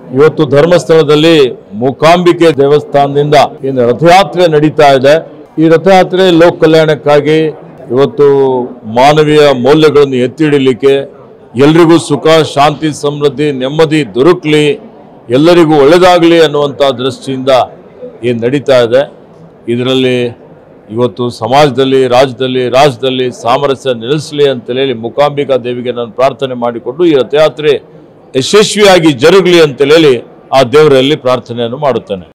ಇವತ್ತು ಧರ್ಮಸ್ಥಳದಲ್ಲಿ ಮೂಕಾಂಬಿಕೆ ದೇವಸ್ಥಾನದಿಂದ ಏನು ರಥಯಾತ್ರೆ ನಡೀತಾ ಇದೆ ಈ ರಥಯಾತ್ರೆ ಲೋಕ ಕಲ್ಯಾಣಕ್ಕಾಗಿ ಇವತ್ತು ಮಾನವೀಯ ಮೌಲ್ಯಗಳನ್ನು ಎತ್ತಿ ಹಿಡಿಲಿಕ್ಕೆ ಎಲ್ರಿಗೂ ಸುಖ ಶಾಂತಿ ಸಮೃದ್ಧಿ ನೆಮ್ಮದಿ ದೊರಕಲಿ ಎಲ್ಲರಿಗೂ ಒಳ್ಳೆಯದಾಗಲಿ ಅನ್ನುವಂಥ ದೃಷ್ಟಿಯಿಂದ ಏನು ನಡೀತಾ ಇದೆ ಇದರಲ್ಲಿ ಇವತ್ತು ಸಮಾಜದಲ್ಲಿ ರಾಜ್ಯದಲ್ಲಿ ರಾಜ್ಯದಲ್ಲಿ ಸಾಮರಸ್ಯ ನೆಲೆಸಲಿ ಅಂತೇಳಿ ಮೂಕಾಂಬಿಕಾ ದೇವಿಗೆ ನಾನು ಪ್ರಾರ್ಥನೆ ಮಾಡಿಕೊಂಡು ಈ ರಥಯಾತ್ರೆ ಯಶಸ್ವಿಯಾಗಿ ಜರುಗಲಿ ಅಂತೇಳಿ ಆ ದೇವರಲ್ಲಿ ಪ್ರಾರ್ಥನೆಯನ್ನು ಮಾಡುತ್ತೇನೆ